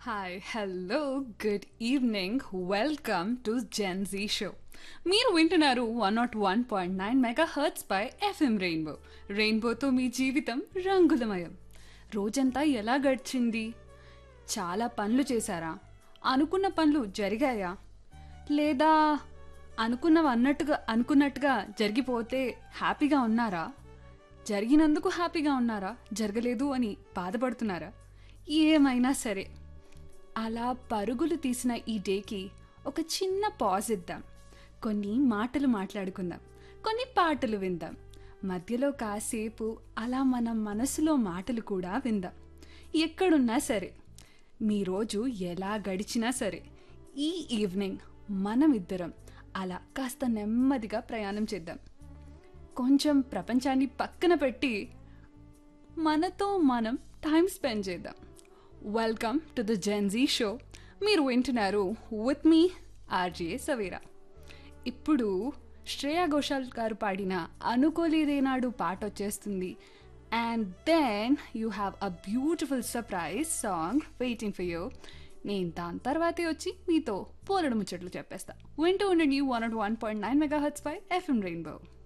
hi hello good evening welcome to Gen Z show మీరు వింటున్నారు one naught one point nine megahertz పై FM Rainbow రెయిన్బోతో మీ జీవితం రంగులమయం రోజంతా ఎలా గడిచింది చాలా పనులు చేశారా అనుకున్న పనులు జరిగాయా లేదా అనుకున్నవి అన్నట్టుగా అనుకున్నట్టుగా జరిగిపోతే హ్యాపీగా ఉన్నారా జరిగినందుకు హ్యాపీగా ఉన్నారా జరగలేదు అని బాధపడుతున్నారా ఏమైనా సరే అలా పరుగులు తీసిన ఈ డేకి ఒక చిన్న పాజ్ ఇద్దాం కొన్ని మాటలు మాట్లాడుకుందాం కొన్ని పాటలు విందాం మధ్యలో కాసేపు అలా మన మనసులో మాటలు కూడా విందాం ఎక్కడున్నా సరే మీ రోజు ఎలా గడిచినా సరే ఈ ఈవినింగ్ మనం ఇద్దరం అలా కాస్త నెమ్మదిగా ప్రయాణం చేద్దాం కొంచెం ప్రపంచాన్ని పక్కన పెట్టి మనతో మనం టైం స్పెండ్ చేద్దాం welcome to the Gen Z show మీరు వింటున్నారు విత్ మీ ఆర్జే సవేరా ఇప్పుడు శ్రేయా ఘోషాల్ గారు పాడిన అనుకోలేదేనాడు పాట వచ్చేస్తుంది and then you have a beautiful surprise song waiting for you నేను దాని తర్వాతే వచ్చి మీతో పోలడు ముచ్చట్లు చెప్పేస్తా వింటూ ఉండండి one naught one point nine mega H పై ఎఫ్ఎం రెయిన్బో